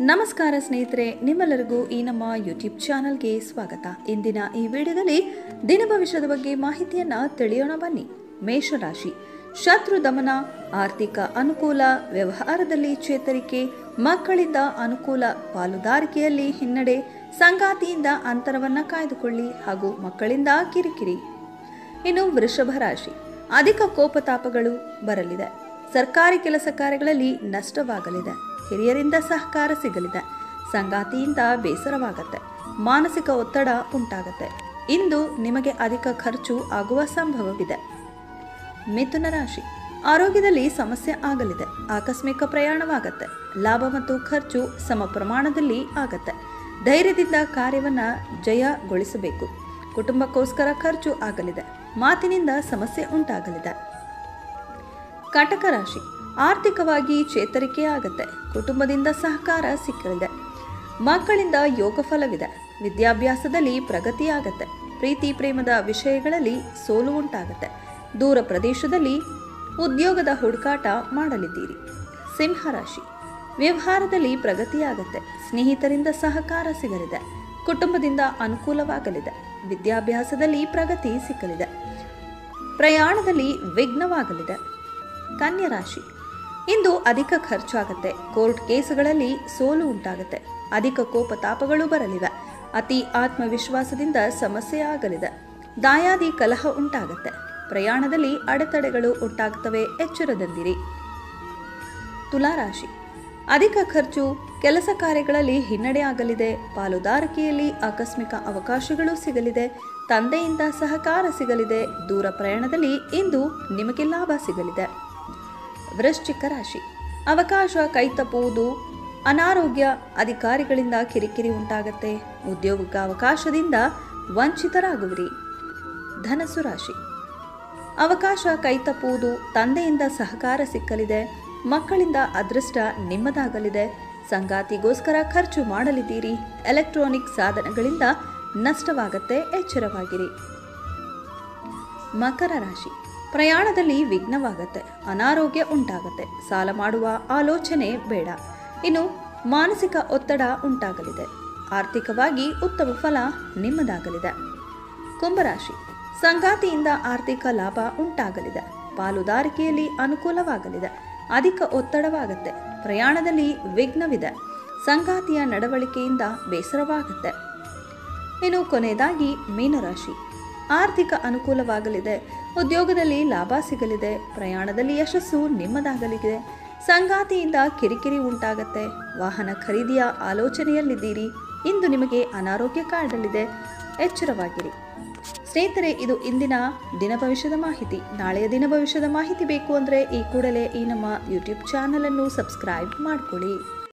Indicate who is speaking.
Speaker 1: ನಮಸ್ಕಾರ ಸ್ನೇಹಿತರೆ ನಿಮ್ಮೆಲ್ಲರಿಗೂ ಈ ನಮ್ಮ ಯೂಟ್ಯೂಬ್ ಚಾನಲ್ಗೆ ಸ್ವಾಗತ ಇಂದಿನ ಈ ವಿಡಿಯೋದಲ್ಲಿ ದಿನ ಭವಿಷ್ಯದ ಬಗ್ಗೆ ಮಾಹಿತಿಯನ್ನ ತಿಳಿಯೋಣ ಬನ್ನಿ ಮೇಷರಾಶಿ ಶತ್ರು ದಮನ ಆರ್ಥಿಕ ಅನುಕೂಲ ವ್ಯವಹಾರದಲ್ಲಿ ಚೇತರಿಕೆ ಮಕ್ಕಳಿಂದ ಅನುಕೂಲ ಪಾಲುದಾರಿಕೆಯಲ್ಲಿ ಹಿನ್ನಡೆ ಸಂಗಾತಿಯಿಂದ ಅಂತರವನ್ನ ಕಾಯ್ದುಕೊಳ್ಳಿ ಹಾಗೂ ಮಕ್ಕಳಿಂದ ಕಿರಿಕಿರಿ ಇನ್ನು ವೃಷಭ ರಾಶಿ ಅಧಿಕ ಕೋಪತಾಪಗಳು ಬರಲಿದೆ ಸರ್ಕಾರಿ ಕೆಲಸ ಕಾರ್ಯಗಳಲ್ಲಿ ನಷ್ಟವಾಗಲಿದೆ ಹಿರಿಯರಿಂದ ಸಹಕಾರ ಸಿಗಲಿದೆ ಸಂಗಾತಿಯಿಂದ ಬೇಸರವಾಗತ್ತೆ ಮಾನಸಿಕ ಒತ್ತಡ ಉಂಟಾಗತ್ತೆ ಇಂದು ನಿಮಗೆ ಅಧಿಕ ಖರ್ಚು ಆಗುವ ಸಂಭವವಿದೆ ಮಿಥುನ ರಾಶಿ ಆರೋಗ್ಯದಲ್ಲಿ ಸಮಸ್ಯೆ ಆಗಲಿದೆ ಆಕಸ್ಮಿಕ ಪ್ರಯಾಣವಾಗತ್ತೆ ಲಾಭ ಮತ್ತು ಖರ್ಚು ಸಮ ಪ್ರಮಾಣದಲ್ಲಿ ಆಗತ್ತೆ ಧೈರ್ಯದಿಂದ ಕಾರ್ಯವನ್ನ ಜಯಗೊಳಿಸಬೇಕು ಕುಟುಂಬಕ್ಕೋಸ್ಕರ ಖರ್ಚು ಆಗಲಿದೆ ಮಾತಿನಿಂದ ಸಮಸ್ಯೆ ಉಂಟಾಗಲಿದೆ ಕಟಕ ರಾಶಿ ಆರ್ಥಿಕವಾಗಿ ಚೇತರಿಕೆ ಆಗತ್ತೆ ಕುಟುಂಬದಿಂದ ಸಹಕಾರ ಸಿಕ್ಕಲಿದೆ ಮಕ್ಕಳಿಂದ ಯೋಗ ಫಲವಿದೆ ವಿದ್ಯಾಭ್ಯಾಸದಲ್ಲಿ ಪ್ರಗತಿಯಾಗತ್ತೆ ಪ್ರೀತಿ ಪ್ರೇಮದ ವಿಷಯಗಳಲ್ಲಿ ಸೋಲು ಉಂಟಾಗತ್ತೆ ದೂರ ಪ್ರದೇಶದಲ್ಲಿ ಉದ್ಯೋಗದ ಹುಡುಕಾಟ ಮಾಡಲಿದ್ದೀರಿ ಸಿಂಹರಾಶಿ ವ್ಯವಹಾರದಲ್ಲಿ ಪ್ರಗತಿಯಾಗತ್ತೆ ಸ್ನೇಹಿತರಿಂದ ಸಹಕಾರ ಸಿಗಲಿದೆ ಕುಟುಂಬದಿಂದ ಅನುಕೂಲವಾಗಲಿದೆ ವಿದ್ಯಾಭ್ಯಾಸದಲ್ಲಿ ಪ್ರಗತಿ ಸಿಕ್ಕಲಿದೆ ಪ್ರಯಾಣದಲ್ಲಿ ವಿಘ್ನವಾಗಲಿದೆ ಕನ್ಯಾ ರಾಶಿ ಇಂದು ಅಧಿಕ ಖರ್ಚಾಗತ್ತೆ ಕೋರ್ಟ್ ಕೇಸುಗಳಲ್ಲಿ ಸೋಲು ಉಂಟಾಗತ್ತೆ ಅಧಿಕ ಕೋಪ ತಾಪಗಳು ಬರಲಿವೆ ಅತಿ ಆತ್ಮವಿಶ್ವಾಸದಿಂದ ಸಮಸ್ಯೆ ಆಗಲಿದೆ ದಾಯಾದಿ ಕಲಹ ಉಂಟಾಗತ್ತೆ ಪ್ರಯಾಣದಲ್ಲಿ ಅಡೆತಡೆಗಳು ಉಂಟಾಗುತ್ತವೆ ಎಚ್ಚರದಿಂದಿರಿ ತುಲಾರಾಶಿ ಅಧಿಕ ಖರ್ಚು ಕೆಲಸ ಕಾರ್ಯಗಳಲ್ಲಿ ಹಿನ್ನಡೆ ಆಗಲಿದೆ ಪಾಲುದಾರಿಕೆಯಲ್ಲಿ ಆಕಸ್ಮಿಕ ಅವಕಾಶಗಳು ಸಿಗಲಿದೆ ತಂದೆಯಿಂದ ಸಹಕಾರ ಸಿಗಲಿದೆ ದೂರ ಪ್ರಯಾಣದಲ್ಲಿ ಇಂದು ನಿಮಗೆ ಲಾಭ ಸಿಗಲಿದೆ ವೃಶ್ಚಿಕ ರಾಶಿ ಅವಕಾಶ ಕೈತಪ್ಪುವುದು ಅನಾರೋಗ್ಯ ಅಧಿಕಾರಿಗಳಿಂದ ಕಿರಿಕಿರಿ ಉಂಟಾಗತ್ತೆ ಉದ್ಯೋಗ ಅವಕಾಶದಿಂದ ವಂಚಿತರಾಗುವಿರಿ ಧನಸು ರಾಶಿ ಅವಕಾಶ ಕೈತಪ್ಪುವುದು ತಂದೆಯಿಂದ ಸಹಕಾರ ಸಿಕ್ಕಲಿದೆ ಮಕ್ಕಳಿಂದ ಅದೃಷ್ಟ ನಿಮ್ಮದಾಗಲಿದೆ ಸಂಗಾತಿಗೋಸ್ಕರ ಖರ್ಚು ಮಾಡಲಿದ್ದೀರಿ ಎಲೆಕ್ಟ್ರಾನಿಕ್ ಸಾಧನಗಳಿಂದ ನಷ್ಟವಾಗತ್ತೆ ಎಚ್ಚರವಾಗಿರಿ ಮಕರ ರಾಶಿ ಪ್ರಯಾಣದಲ್ಲಿ ವಿಘ್ನವಾಗತ್ತೆ ಅನಾರೋಗ್ಯ ಉಂಟಾಗತ್ತೆ ಸಾಲ ಮಾಡುವ ಆಲೋಚನೆ ಬೇಡ ಇನ್ನು ಮಾನಸಿಕ ಒತ್ತಡ ಉಂಟಾಗಲಿದೆ ಆರ್ಥಿಕವಾಗಿ ಉತ್ತಮ ಫಲ ನಿಮ್ಮದಾಗಲಿದೆ ಕುಂಭರಾಶಿ ಸಂಗಾತಿಯಿಂದ ಆರ್ಥಿಕ ಲಾಭ ಉಂಟಾಗಲಿದೆ ಪಾಲುದಾರಿಕೆಯಲ್ಲಿ ಅನುಕೂಲವಾಗಲಿದೆ ಅಧಿಕ ಒತ್ತಡವಾಗತ್ತೆ ಪ್ರಯಾಣದಲ್ಲಿ ವಿಘ್ನವಿದೆ ಸಂಗಾತಿಯ ನಡವಳಿಕೆಯಿಂದ ಬೇಸರವಾಗತ್ತೆ ಇನ್ನು ಕೊನೆಯದಾಗಿ ಮೀನರಾಶಿ ಆರ್ಥಿಕ ಅನುಕೂಲವಾಗಲಿದೆ ಉದ್ಯೋಗದಲ್ಲಿ ಲಾಭ ಸಿಗಲಿದೆ ಪ್ರಯಾಣದಲ್ಲಿ ಯಶಸ್ಸು ನಿಮ್ಮದಾಗಲಿದೆ ಸಂಗಾತಿಯಿಂದ ಕಿರಿಕಿರಿ ಉಂಟಾಗತ್ತೆ ವಾಹನ ಖರೀದಿಯ ಆಲೋಚನೆಯಲ್ಲಿದ್ದೀರಿ ಇಂದು ನಿಮಗೆ ಅನಾರೋಗ್ಯ ಕಾಡಲಿದೆ ಎಚ್ಚರವಾಗಿರಿ ಸ್ನೇಹಿತರೆ ಇದು ಇಂದಿನ ದಿನ ಭವಿಷ್ಯದ ಮಾಹಿತಿ ನಾಳೆಯ ದಿನ ಭವಿಷ್ಯದ ಮಾಹಿತಿ ಬೇಕು ಅಂದರೆ ಈ ಕೂಡಲೇ ಈ ನಮ್ಮ ಯೂಟ್ಯೂಬ್ ಚಾನಲನ್ನು ಸಬ್ಸ್ಕ್ರೈಬ್ ಮಾಡಿಕೊಳ್ಳಿ